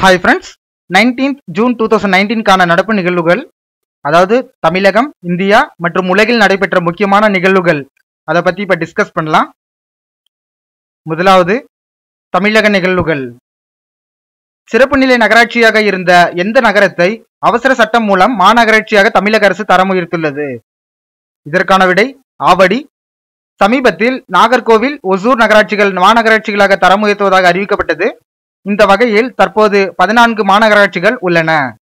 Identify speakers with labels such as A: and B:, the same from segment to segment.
A: hi friends nineteenth June two thousand நைன்டீன்கான நடப்பு நிகழ்வுகள் அதாவது தமிழகம் இந்தியா மற்றும் உலகில் நடைபெற்ற முக்கியமான நிகழ்வுகள் அதை பற்றி இப்போ டிஸ்கஸ் பண்ணலாம் முதலாவது தமிழக நிகழ்வுகள் சிறப்பு நிலை நகராட்சியாக இருந்த எந்த நகரத்தை அவசர சட்டம் மூலம் மாநகராட்சியாக தமிழக அரசு தரம் உயர்த்துள்ளது இதற்கான விடை ஆவடி சமீபத்தில் நாகர்கோவில் ஒசூர் நகராட்சிகள் மாநகராட்சிகளாக தரம் உயர்த்துவதாக அறிவிக்கப்பட்டது இந்த வகையில் தற்போது பதினான்கு மாநகராட்சிகள் உள்ளன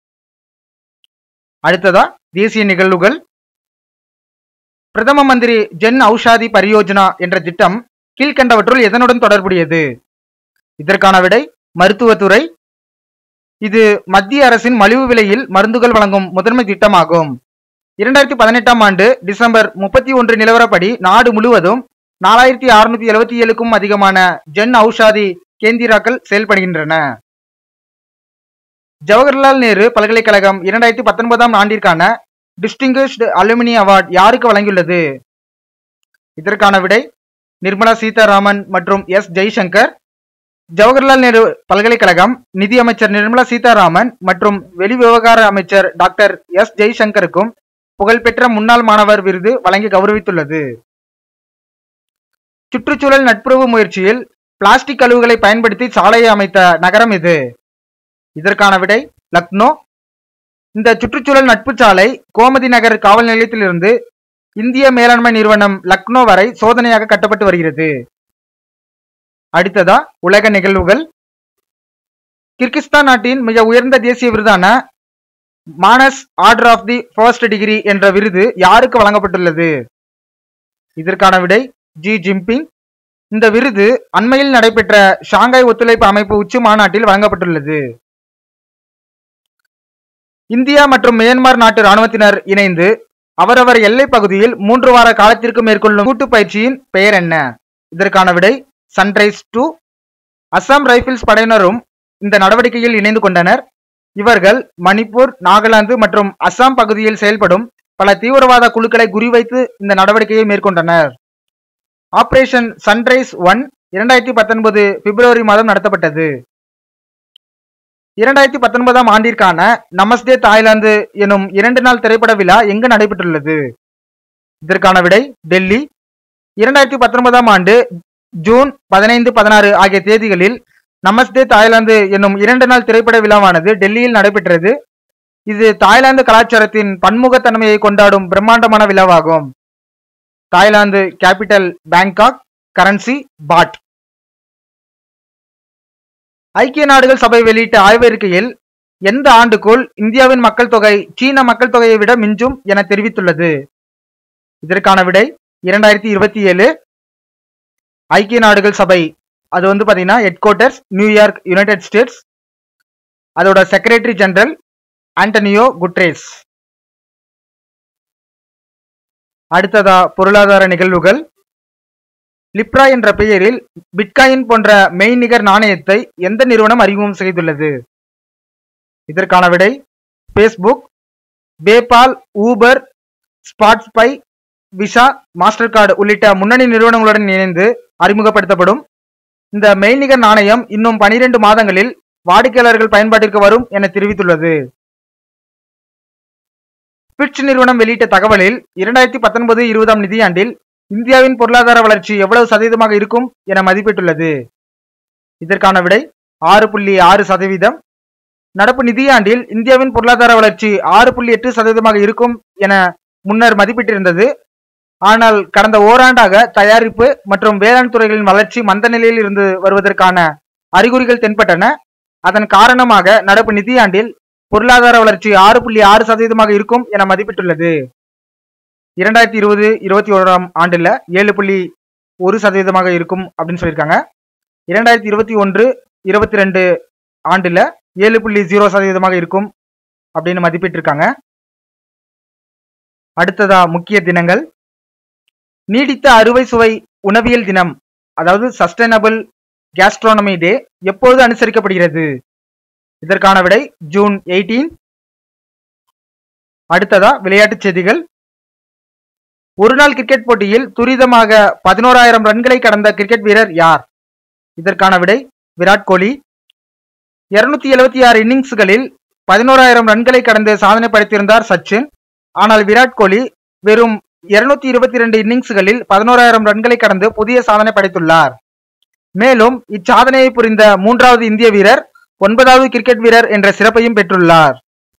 A: அடுத்ததா தேசிய நிகழ்வுகள் பிரதம மந்திரி ஜென் ஔஷாதி பரியோஜனா என்ற திட்டம் கீழ்கண்டவற்றுள் எதனுடன் தொடர்புடையது இதற்கான விடை மருத்துவத்துறை இது மத்திய அரசின் மலிவு விலையில் மருந்துகள் வழங்கும் முதன்மை திட்டமாகும் இரண்டாயிரத்தி பதினெட்டாம் ஆண்டு டிசம்பர் முப்பத்தி ஒன்று நிலவரப்படி நாடு முழுவதும் நாலாயிரத்தி அறுநூத்தி எழுபத்தி ஏழுக்கும் அதிகமான ஜென் ஔஷாதி கேந்திராக்கள் செயல்படுகின்றன ஜவஹர்லால் நேரு பல்கலைக்கழகம் இரண்டாயிரத்தி பத்தொன்பதாம் ஆண்டிற்கான டிஸ்டிங்கிஷ்டு அலுமினி அவார்ட் யாருக்கு வழங்கியுள்ளது இதற்கான விடை நிர்மலா சீதாராமன் மற்றும் எஸ் ஜெய்சங்கர் ஜவஹர்லால் நேரு பல்கலைக்கழகம் நிதியமைச்சர் நிர்மலா சீதாராமன் மற்றும் வெளிவிவகார அமைச்சர் டாக்டர் எஸ் ஜெய்சங்கருக்கும் புகழ்பெற்ற முன்னாள் மாணவர் விருது வழங்கி கௌரவித்துள்ளது சுற்றுச்சூழல் நட்புறவு முயற்சியில் பிளாஸ்டிக் கழிவுகளை பயன்படுத்தி சாலையை அமைத்த நகரம் இது இதற்கான விடை லக்னோ இந்த சுற்றுச்சூழல் நட்பு சாலை கோமதி நகர் காவல் நிலையத்திலிருந்து இந்திய மேலாண்மை நிறுவனம் லக்னோ வரை சோதனையாக கட்டப்பட்டு வருகிறது அடுத்ததா உலக நிகழ்வுகள் கிர்கிஸ்தான் நாட்டின் மிக உயர்ந்த தேசிய விருதான Manas order of the first degree என்ற விருது யாருக்கு வழங்கப்பட்டுள்ளது இதற்கான விடை ஜி ஜின்பிங் இந்த விருது அண்மையில் நடைபெற்ற ஷாங்காய் ஒத்துழைப்பு அமைப்பு உச்சி மாநாட்டில் வழங்கப்பட்டுள்ளது இந்தியா மற்றும் மியான்மர் நாட்டு ராணுவத்தினர் இணைந்து அவரவர் எல்லைப் பகுதியில் மூன்று வார காலத்திற்கு மேற்கொள்ளும் கூட்டு பயிற்சியின் பெயர் என்ன இதற்கான விடை சன்ரைஸ் டூ அஸ்ஸாம் ரைபிள்ஸ் படையினரும் இந்த நடவடிக்கையில் இணைந்து கொண்டனர் இவர்கள் மணிப்பூர் நாகாலாந்து மற்றும் அஸ்ஸாம் பகுதியில் செயல்படும் பல தீவிரவாத குழுக்களை குறிவைத்து இந்த நடவடிக்கையை மேற்கொண்டனர் ஆபரேஷன் சன்ரைஸ் ஒன் இரண்டாயிரத்தி பத்தொன்பது பிப்ரவரி மாதம் நடத்தப்பட்டது இரண்டாயிரத்தி பத்தொன்பதாம் ஆண்டிற்கான நமஸ்தே தாய்லாந்து எனும் இரண்டு நாள் திரைப்பட விழா எங்கு நடைபெற்றுள்ளது இதற்கான விடை டெல்லி இரண்டாயிரத்தி பத்தொன்பதாம் ஆண்டு ஜூன் பதினைந்து பதினாறு ஆகிய தேதிகளில் நமஸ்தே தாய்லாந்து என்னும் இரண்டு நாள் திரைப்பட விழாவானது டெல்லியில் நடைபெற்றது இது தாய்லாந்து கலாச்சாரத்தின் பன்முகத்தன்மையை கொண்டாடும் பிரம்மாண்டமான விழாவாகும் Thailand capital Bangkok currency baht ஐக்கிய நாடுகள் சபை வெளியிட்ட ஆய்வறிக்கையில் எந்த ஆண்டுக்குள் இந்தியாவின் மக்கள் தொகை சீன மக்கள் தொகையை விட மிஞ்சும் என தெரிவித்துள்ளது இதற்கான விடை இரண்டாயிரத்தி இருபத்தி ஏழு ஐக்கிய நாடுகள் சபை அது வந்து பார்த்தீங்கன்னா headquarters New York united states அதோட செக்ரட்டரி ஜெனரல் ஆண்டனியோ குட்ரேஸ் அடுத்ததா பொருளாதார நிகழ்வுகள் லிப்ரா என்ற பெயரில் பிட்காயின் போன்ற மெய்நிகர் நாணயத்தை எந்த நிறுவனம் அறிமுகம் செய்துள்ளது இதற்கான விடை Facebook PayPal Uber Spotify Visa Mastercard உள்ளிட்ட முன்னணி நிறுவனங்களுடன் இணைந்து அறிமுகப்படுத்தப்படும் இந்த மெய்நிகர் நாணயம் இன்னும் பனிரெண்டு மாதங்களில் வாடிக்கையாளர்கள் பயன்பாட்டிற்கு வரும் என தெரிவித்துள்ளது பிட்ச் நிறுவனம் வெளியிட்ட தகவலில் இரண்டாயிரத்தி பத்தொன்பது இருபதாம் நிதியாண்டில் இந்தியாவின் பொருளாதார வளர்ச்சி எவ்வளவு சதவீதமாக இருக்கும் என மதிப்பிட்டுள்ளது இதற்கான விடை ஆறு புள்ளி ஆறு சதவீதம் நடப்பு நிதியாண்டில் இந்தியாவின் பொருளாதார வளர்ச்சி ஆறு புள்ளி எட்டு சதவீதமாக இருக்கும் என முன்னர் மதிப்பிட்டிருந்தது ஆனால் கடந்த ஓராண்டாக தயாரிப்பு மற்றும் வேளாண் துறைகளின் வளர்ச்சி மந்த நிலையில் இருந்து வருவதற்கான அறிகுறிகள் தென்பட்டன அதன் காரணமாக நடப்பு நிதியாண்டில் பொருளாதார வளர்ச்சி ஆறு புள்ளி ஆறு சதவீதமாக இருக்கும் என மதிப்பிட்டுள்ளது இரண்டாயிரத்தி இருபது இருபத்தி ஓராம் ஆண்டுல ஏழு புள்ளி ஒரு சதவீதமாக இருக்கும் அப்படின்னு சொல்லியிருக்காங்க இரண்டாயிரத்தி இருபத்தி ஒன்று இருபத்தி ரெண்டு ஆண்டுல ஏழு புள்ளி ஜீரோ சதவீதமாக இருக்கும் அப்படின்னு மதிப்பிட்டிருக்காங்க அடுத்ததா முக்கிய தினங்கள் நீடித்த அறுவை சுவை உணவியல் தினம் அதாவது சஸ்டைனபிள் கேஸ்ட்ரோனமி டே எப்பொழுது அனுசரிக்கப்படுகிறது இதற்கான விடை ஜூன் எயிட்டீன் அடுத்ததா விளையாட்டுச் செய்திகள் ஒருநாள் கிரிக்கெட் போட்டியில் துரிதமாக பதினோராயிரம் ரன்களை கடந்த கிரிக்கெட் வீரர் யார் இதற்கான விடை விராட் கோலி இருநூத்தி எழுபத்தி ஆறு இன்னிங்ஸ்களில் பதினோராயிரம் ரன்களை கடந்து சாதனை படைத்திருந்தார் சச்சின் ஆனால் விராட் கோலி வெறும் இருநூத்தி இருபத்தி ரெண்டு இன்னிங்ஸ்களில் பதினோராயிரம் ரன்களை கடந்து புதிய சாதனை படைத்துள்ளார் மேலும் இச்சாதனையை புரிந்த மூன்றாவது இந்திய வீரர் ஒன்பதாவது கிரிக்கெட் வீரர் என்ற சிறப்பையும் பெற்றுள்ளார்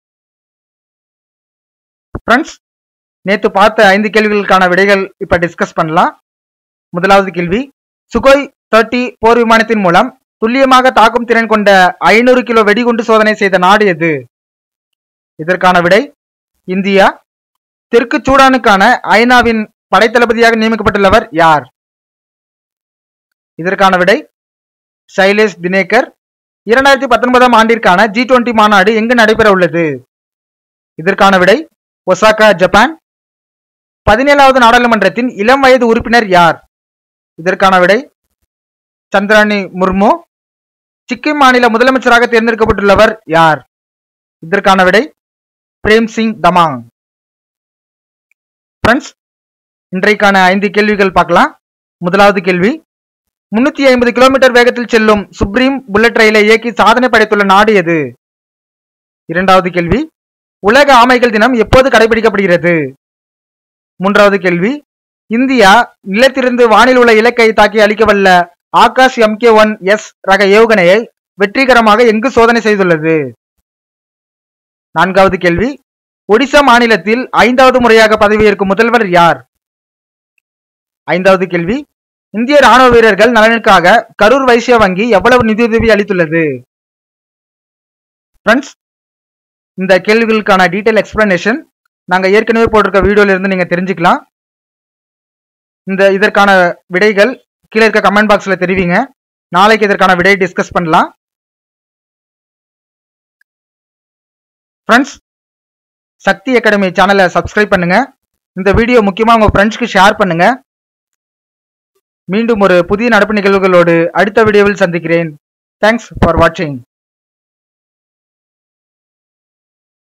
A: ஃப்ரெண்ட்ஸ் நேத்து பார்த்த ஐந்து கேள்விகளுக்கான விடைகள் இப்ப டிஸ்கஸ் பண்ணலாம் முதலாவது கேள்வி சுகோய் தேர்ட்டி போர் விமானத்தின் மூலம் துல்லியமாக தாக்கும் திறன் கொண்ட ஐநூறு கிலோ வெடிகுண்டு சோதனை செய்த நாடு எது இதற்கான விடை இந்தியா தெற்கு சூடானுக்கான ஐநாவின் படைத்தளபதியாக நியமிக்கப்பட்டுள்ளவர் யார் இதற்கான விடை சைலேஷ் தினேக்கர் இரண்டாயிரத்தி பத்தொன்பதாம் ஆண்டிற்கான ஜி டுவெண்டி மாநாடு எங்கு நடைபெற உள்ளது இதற்கான விடை ஒசாகா ஜப்பான் பதினேழாவது நாடாளுமன்றத்தின் இளம் வயது உறுப்பினர் யார் இதற்கான விடை சந்திராணி முர்மு சிக்கிம் மாநில முதலமைச்சராக தேர்ந்தெடுக்கப்பட்டுள்ளவர் யார் இதற்கான விடை பிரேம் சிங் தமாங் ஃப்ரெண்ட்ஸ் இன்றைக்கான ஐந்து கேள்விகள் பார்க்கலாம் முதலாவது கேள்வி முன்னூத்தி ஐம்பது கிலோமீட்டர் வேகத்தில் செல்லும் சுப்ரீம் புல்லட் ரயிலை இயக்கி சாதனை படைத்துள்ள நாடு எது இரண்டாவது கேள்வி உலக ஆமைகள் தினம் எப்போது கடைபிடிக்கப்படுகிறது மூன்றாவது கேள்வி இந்தியா நிலத்திலிருந்து வானில் உள்ள இலக்கை தாக்கி அளிக்கவல்ல ஆகாஷ் எம்கே ஒன் எஸ் ரக ஏவுகணையை வெற்றிகரமாக எங்கு சோதனை செய்துள்ளது நான்காவது கேள்வி ஒடிசா மாநிலத்தில் ஐந்தாவது முறையாக பதவியேற்கும் முதல்வர் யார் ஐந்தாவது கேள்வி இந்திய ராணுவ வீரர்கள் நலனுக்காக கரூர் வைசிய வங்கி எவ்வளவு நிதியுதவி அளித்துள்ளது ஃப்ரெண்ட்ஸ் இந்த கேள்விகளுக்கான டீட்டெயில் எக்ஸ்பிளனேஷன் நாங்க ஏற்கனவே போட்டிருக்க வீடியோல இருந்து நீங்க தெரிஞ்சுக்கலாம் இந்த இதற்கான விடைகள் கீழே இருக்க கமெண்ட் பாக்ஸ்ல தெரிவிங்க நாளைக்கு இதற்கான விடையை டிஸ்கஸ் பண்ணலாம் ஃப்ரெண்ட்ஸ் சக்தி அகாடமி சேனலை சப்ஸ்கிரைப் பண்ணுங்க இந்த வீடியோ முக்கியமா உங்க ஃப்ரெண்ட்ஸ்க்கு ஷேர் பண்ணுங்க மீண்டும் ஒரு புதிய நடப்பு நிகழ்வுகளோடு அடுத்த வீடியோவில் சந்திக்கிறேன் தேங்க்ஸ் ஃபார் வாட்சிங்